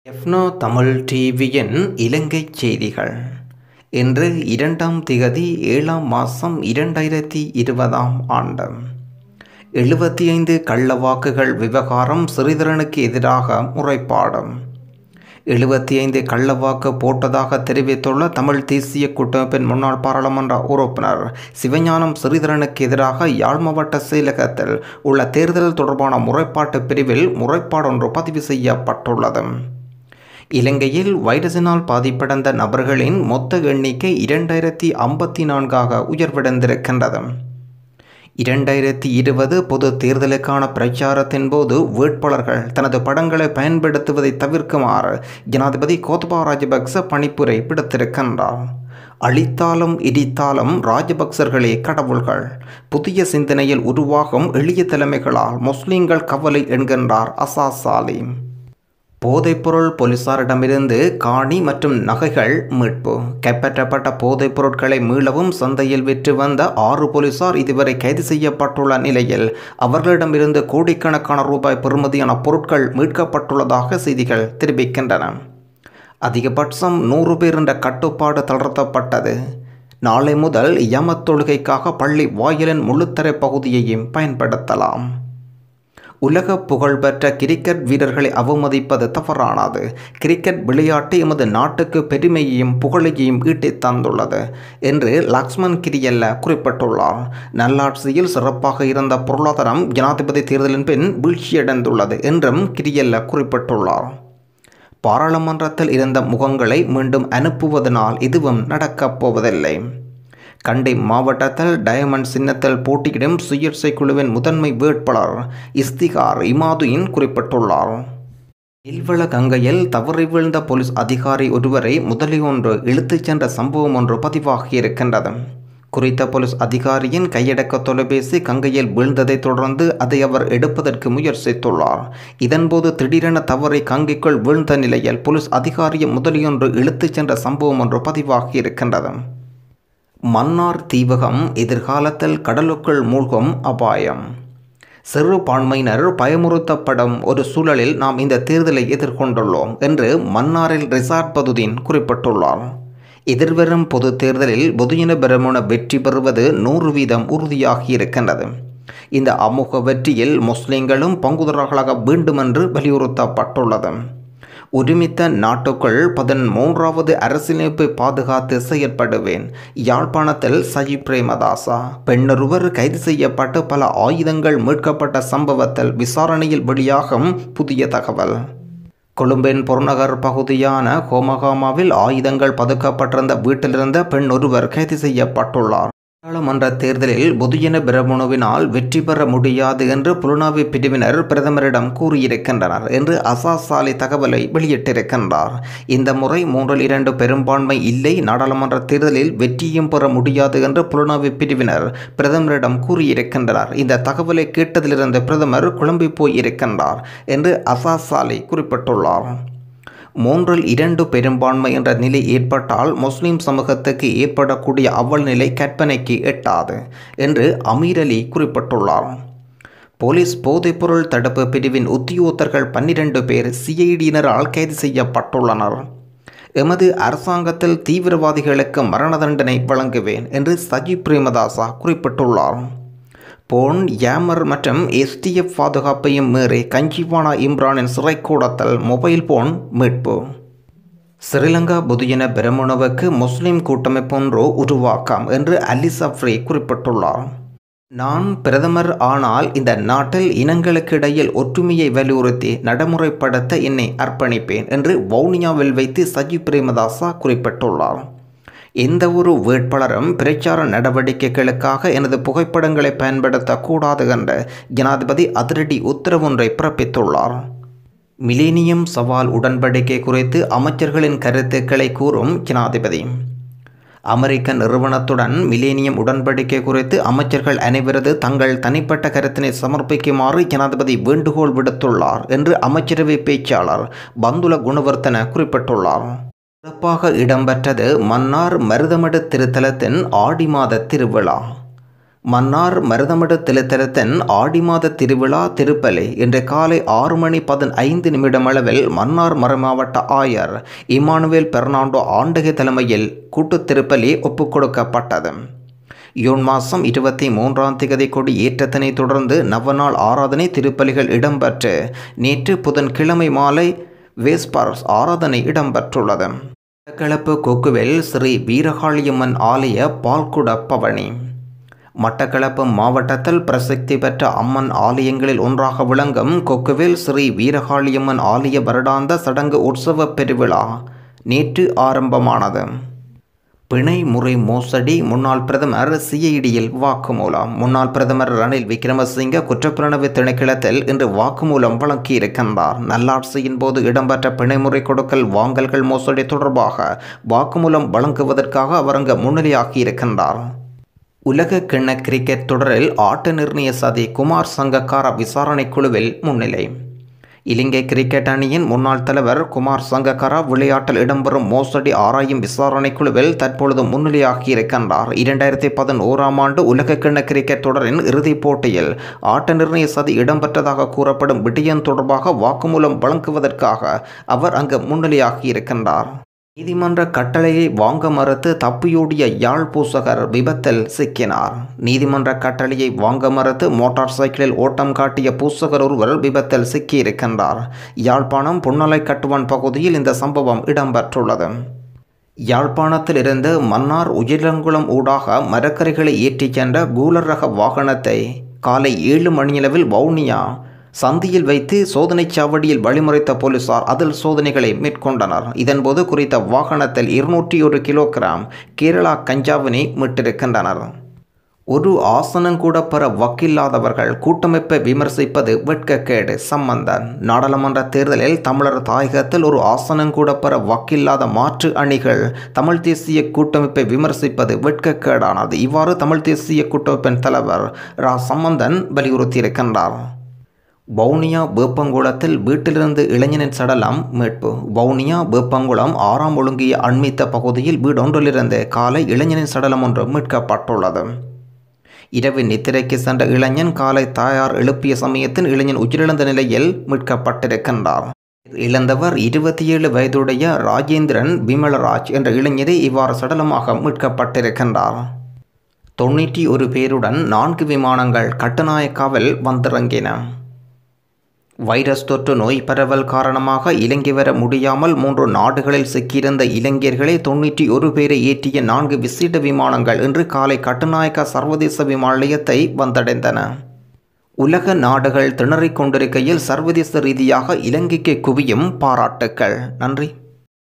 எஃப்னா தமிழ் டிவியின் இலங்கைச் செய்திகள் இன்று இரண்டாம் திகதி ஏழாம் மாதம் இரண்டாயிரத்தி இருபதாம் ஆண்டு எழுபத்தி ஐந்து கள்ள வாக்குகள் விவகாரம் சிறிதரனுக்கு எதிராக முறைப்பாடு எழுபத்தி ஐந்து கள்ள வாக்கு போட்டதாக தெரிவித்துள்ள தமிழ் தேசிய கூட்டமைப்பின் முன்னாள் பாராளுமன்ற உறுப்பினர் சிவஞானம் சிறிதரனுக்கு எதிராக யாழ் மாவட்ட செயலகத்தில் உள்ள தேர்தல் தொடர்பான முறைப்பாட்டு பிரிவில் முறைப்பாடொன்று பதிவு செய்யப்பட்டுள்ளது இலங்கையில் வைரஸினால் பாதிப்படைந்த நபர்களின் மொத்த எண்ணிக்கை இரண்டாயிரத்தி ஐம்பத்தி நான்காக உயர்வடைந்திருக்கின்றது இரண்டாயிரத்தி இருபது பொது தேர்தலுக்கான பிரச்சாரத்தின் போது வேட்பாளர்கள் தனது படங்களை பயன்படுத்துவதை தவிர்க்குமாறு ஜனாதிபதி கோத்தபா ராஜபக்ச பணிப்புரை விடுத்திருக்கின்றார் அழித்தாலும் இடித்தாலும் ராஜபக்சர்களே கடவுள்கள் புதிய சிந்தனையில் உருவாகும் எளிய தலைமைகளால் முஸ்லிம்கள் கவலை என்கின்றார் அசாசாலி போதைப்பொருள் போலீசாரிடமிருந்து காணி மற்றும் நகைகள் மீட்பு கைப்பற்றப்பட்ட போதைப் பொருட்களை மீளவும் சந்தையில் விற்று வந்த ஆறு போலீசார் இதுவரை கைது செய்யப்பட்டுள்ள நிலையில் அவர்களிடமிருந்து கோடிக்கணக்கான ரூபாய் பெறுமதியான பொருட்கள் மீட்கப்பட்டுள்ளதாக செய்திகள் தெரிவிக்கின்றன அதிகபட்சம் நூறு பேர் என்ற கட்டுப்பாடு தளர்த்தப்பட்டது நாளை முதல் யமத் தொழுகைக்காக பள்ளி வாயிலின் முழுத்தரை பகுதியையும் பயன்படுத்தலாம் உலக புகழ்பெற்ற கிரிக்கெட் வீரர்களை அவமதிப்பது தவறானது கிரிக்கெட் விளையாட்டு எமது நாட்டுக்கு பெருமையையும் புகழையும் ஈட்டித் தந்துள்ளது என்று லக்ஷ்மண் கிரியல்ல குறிப்பிட்டுள்ளார் நல்லாட்சியில் சிறப்பாக இருந்த பொருளாதாரம் ஜனாதிபதி தேர்தலின் பின் வீழ்ச்சியடைந்துள்ளது என்றும் கிரியல்ல குறிப்பிட்டுள்ளார் பாராளுமன்றத்தில் இருந்த முகங்களை மீண்டும் அனுப்புவதனால் இதுவும் நடக்கப் போவதில்லை கண்டி மாவட்டத்தில் டயமண்ட் சின்னத்தில் போட்டியிடும் சுயேட்சை குழுவின் முதன்மை வேட்பாளர் இஸ்திகார் இமாதுயின் குறிப்பிட்டுள்ளார் இல்வள கங்கையில் தவறி வீழ்ந்த போலீஸ் அதிகாரி ஒருவரை முதலியொன்று இழுத்துச் சென்ற சம்பவம் ஒன்று பதிவாகியிருக்கின்றது குறித்த போலீஸ் அதிகாரியின் கையடக்க தொலைபேசி கங்கையில் வீழ்ந்ததைத் தொடர்ந்து அதை அவர் எடுப்பதற்கு முயற்சித்துள்ளார் இதன்போது திடீரென தவறை கங்கைக்குள் வீழ்ந்த நிலையில் போலீஸ் அதிகாரியை முதலியொன்று இழுத்துச் சென்ற சம்பவம் ஒன்று பதிவாகியிருக்கின்றது மன்னார் தீவகம் எதிர்காலத்தில் கடலுக்குள் மூழ்கும் அபாயம் சிறுபான்மையினர் பயமுறுத்தப்படும் ஒரு சூழலில் நாம் இந்த தேர்தலை எதிர்கொண்டுள்ளோம் என்று மன்னாரில் ரிசார்ட் பதுதீன் குறிப்பிட்டுள்ளார் எதிர்வரும் பொது தேர்தலில் பொதுஜன பெருமன வெற்றி பெறுவது நூறு வீதம் உறுதியாகி இருக்கின்றது இந்த அமோக வெற்றியில் முஸ்லிம்களும் பங்குதாரர்களாக வேண்டும் என்று வலியுறுத்தப்பட்டுள்ளது ஒருமித்த நாட்டுக்குள் பதிமூன்றாவது அரசியலமைப்பை பாதுகாத்து செயற்படுவேன் யாழ்ப்பாணத்தில் சஜி பிரேமதாசா பெண்ணொருவர் கைது செய்யப்பட்டு பல ஆயுதங்கள் மீட்கப்பட்ட சம்பவத்தில் விசாரணையில் வெளியாகும் புதிய தகவல் கொழும்பின் புறநகர் பகுதியான ஹோமகாமாவில் ஆயுதங்கள் பதுக்கப்பட்டிருந்த வீட்டிலிருந்த பெண் ஒருவர் கைது செய்யப்பட்டுள்ளார் நாடாளுமன்ற தேர்தலில் பொதுஜன பிரமுணுவினால் வெற்றி பெற முடியாது என்று புலனாய்வு பிரிவினர் பிரதமரிடம் கூறியிருக்கின்றனர் என்று அசாசாலி தகவலை வெளியிட்டிருக்கின்றார் இந்த முறை மூன்றில் இரண்டு பெரும்பான்மை இல்லை நாடாளுமன்ற தேர்தலில் வெற்றியும் பெற முடியாது என்று புலனாய்வு பிரிவினர் பிரதமரிடம் கூறியிருக்கின்றனர் இந்த தகவலை கேட்டதிலிருந்து பிரதமர் குழம்பி போய் இருக்கின்றார் என்று அசாசாலி குறிப்பிட்டுள்ளார் மூன்றில் இரண்டு பெரும்பான்மை என்ற நிலை ஏற்பட்டால் முஸ்லிம் சமூகத்துக்கு ஏற்படக்கூடிய அவல் நிலை கற்பனைக்கு எட்டாது என்று அமீர் அலி குறிப்பிட்டுள்ளார் போலீஸ் போதைப்பொருள் தடுப்பு பிரிவின் உத்தியோகத்தர்கள் பன்னிரண்டு பேர் சிஐடியினரால் கைது செய்யப்பட்டுள்ளனர் எமது அரசாங்கத்தில் தீவிரவாதிகளுக்கு மரண தண்டனை வழங்குவேன் என்று சஜி பிரேமதாசா குறிப்பிட்டுள்ளார் போன் யாமர் மற்றும் எஸ்டிஎஃப் பாதுகாப்பையும் மீறி கஞ்சிவானா இம்ரானின் சிறைக்கூடத்தில் மொபைல் போன் மீட்பு ஸ்ரீலங்கா புதியன பிரமுணவுக்கு முஸ்லிம் கூட்டமைப்பொன்று உருவாக்கம் என்று அலி சஃப்ரி குறிப்பிட்டுள்ளார் நான் பிரதமர் ஆனால் இந்த நாட்டில் இனங்களுக்கு இடையில் ஒற்றுமையை வலியுறுத்தி நடைமுறைப்படுத்த என்னை அர்ப்பணிப்பேன் என்று வவுனியாவில் வைத்து சஜி பிரேமதாசா குறிப்பிட்டுள்ளார் எந்த ஒரு வேட்பாளரும் பிரச்சார நடவடிக்கைகளுக்காக எனது புகைப்படங்களை பயன்படுத்தக்கூடாது என்ற ஜனாதிபதி அதிரடி உத்தரவொன்றை பிறப்பித்துள்ளார் மிலேனியம் சவால் உடன்படிக்கை குறித்து அமைச்சர்களின் கருத்துக்களை கூறும் ஜனாதிபதி அமெரிக்க நிறுவனத்துடன் மிலேனியம் உடன்படிக்கை குறித்து அமைச்சர்கள் அனைவரது தங்கள் தனிப்பட்ட கருத்தினை சமர்ப்பிக்குமாறு ஜனாதிபதி வேண்டுகோள் விடுத்துள்ளார் என்று அமைச்சரவை பேச்சாளர் பந்துல குணவர்த்தன குறிப்பிட்டுள்ளார் சிறப்பாக இடம்பெற்றது மன்னார் மருதமடு திருத்தலத்தின் ஆடி மாத திருவிழா மன்னார் மருதமடு திலத்தலத்தின் ஆடி மாத திருவிழா திருப்பலி இன்று காலை ஆறு மணி பதினைந்து நிமிடம் அளவில் மன்னார் மறைமாவட்ட ஆயர் இமானுவேல் பெர்னாண்டோ ஆண்டகை தலைமையில் கூட்டுத் திருப்பலி ஒப்புக் கொடுக்கப்பட்டது யூன் மாதம் இருபத்தி மூன்றாம் திகதி கொடி ஏற்றத்தினை தொடர்ந்து நவநாள் ஆராதனை திருப்பலிகள் இடம்பெற்று நேற்று புதன்கிழமை மாலை வேஸ்பர்ஸ் ஆராதனை இடம்பெற்றுள்ளது மட்டக்களப்பு கொக்குவில் ஸ்ரீ வீரகாளியம்மன் ஆலய பால்குட பவனி மட்டக்களப்பு மாவட்டத்தில் பிரசித்தி பெற்ற அம்மன் ஆலயங்களில் ஒன்றாக விளங்கும் கொக்குவில் ஸ்ரீ வீரகாளியம்மன் ஆலய வருடாந்த சடங்கு உற்சவ பெருவிழா நேற்று ஆரம்பமானது பிணை முறை மோசடி முன்னாள் பிரதமர் சிஐடியில் வாக்குமூலம் முன்னாள் பிரதமர் ரணில் விக்ரமசிங்க குற்றப்புலனாய்வு திணைக்களத்தில் இன்று வாக்குமூலம் வழங்கியிருக்கின்றார் நல்லாட்சியின் போது இடம்பெற்ற பிணைமுறை கொடுக்கல் வாங்கல்கள் மோசடி தொடர்பாக வாக்குமூலம் வழங்குவதற்காக அவர் அங்கு முன்னிலையாகியிருக்கின்றார் உலக கிண்ண கிரிக்கெட் தொடரில் ஆட்ட நிர்ணய சதி குமார் சங்கக்கார விசாரணை குழுவில் முன்னிலை இலங்கை கிரிக்கெட் அணியின் முன்னாள் தலைவர் குமார் சங்கக்காரா விளையாட்டில் இடம்பெறும் மோசடி ஆராயும் விசாரணை குழுவில் தற்பொழுது முன்னிலையாகியிருக்கின்றார் இரண்டாயிரத்தி பதினோராம் ஆண்டு உலகக்கிண்ண கிரிக்கெட் தொடரின் இறுதிப் போட்டியில் ஆட்ட நிர்ணய சதி இடம்பெற்றதாக கூறப்படும் விடயம் தொடர்பாக வாக்குமூலம் வழங்குவதற்காக அவர் அங்கு முன்னிலையாகியிருக்கின்றார் நீதிமன்ற கட்டளையை வாங்க மறுத்து தப்பியோடிய யாழ் பூசகர் விபத்தில் சிக்கினார் நீதிமன்ற கட்டளையை வாங்க மறுத்து மோட்டார் சைக்கிளில் ஓட்டம் காட்டிய பூசகர் ஒருவர் விபத்தில் சிக்கியிருக்கின்றார் யாழ்ப்பாணம் புன்னலை கட்டுவன் பகுதியில் இந்த சம்பவம் இடம்பெற்றுள்ளது யாழ்ப்பாணத்தில் இருந்து மன்னார் உயிரங்குளம் ஊடாக மரக்கரைகளை ஏற்றிச் சென்ற கூலர் ரக வாகனத்தை காலை ஏழு மணியளவில் வவுனியா சந்தியில் வைத்து சோதனைச் சாவடியில் வழிமுறைத்த போலீசார் அதில் சோதனைகளை மேற்கொண்டனர் இதன்போது குறித்த வாகனத்தில் இருநூற்றி ஒரு கிலோகிராம் கேரளா கஞ்சாவினை மீட்டிருக்கின்றனர் ஒரு ஆசனம் கூட பெற வக்கில்லாதவர்கள் கூட்டமைப்பை விமர்சிப்பது வெட்கக்கேடு சம்பந்தன் நாடாளுமன்ற தேர்தலில் தமிழர் தாயகத்தில் ஒரு ஆசனம் கூட பெற வக்கில்லாத மாற்று அணிகள் தமிழ் தேசிய கூட்டமைப்பை விமர்சிப்பது வெட்கக்கேடானது இவ்வாறு தமிழ் தேசிய கூட்டமைப்பின் தலைவர் ரா சம்பந்தன் வலியுறுத்தியிருக்கின்றார் வவுனியா வேப்பங்குளத்தில் வீட்டிலிருந்து இளைஞனின் சடலம் மீட்பு வவுனியா வேப்பங்குளம் ஆறாம் ஒழுங்கிய அண்மித்த பகுதியில் வீடொன்றிலிருந்து காலை இளைஞனின் சடலம் ஒன்று மீட்கப்பட்டுள்ளது இரவு நித்திரைக்கு சென்ற இளைஞன் காலை தாயார் எழுப்பிய சமயத்தில் இளைஞன் உயிரிழந்த நிலையில் மீட்கப்பட்டிருக்கின்றார் இழந்தவர் இருபத்தி ஏழு வயதுடைய ராஜேந்திரன் விமலராஜ் என்ற இளைஞரை இவ்வாறு சடலமாக மீட்கப்பட்டிருக்கின்றார் தொண்ணூற்றி ஒரு பேருடன் நான்கு விமானங்கள் கட்டுநாயக்காவில் வந்திறங்கின வைரஸ் தொற்று நோய் பரவல் காரணமாக இலங்கை வர முடியாமல் மூன்று நாடுகளில் சிக்கியிருந்த இளைஞர்களை தொண்ணூற்றி ஒரு பேரை ஏற்றிய நான்கு விசேட விமானங்கள் இன்று காலை கட்டுநாயக்க சர்வதேச விமான நிலையத்தை வந்தடைந்தன உலக நாடுகள் திணறிக் கொண்டிருக்கையில் சர்வதேச ரீதியாக இலங்கைக்கு குவியும் பாராட்டுக்கள் நன்றி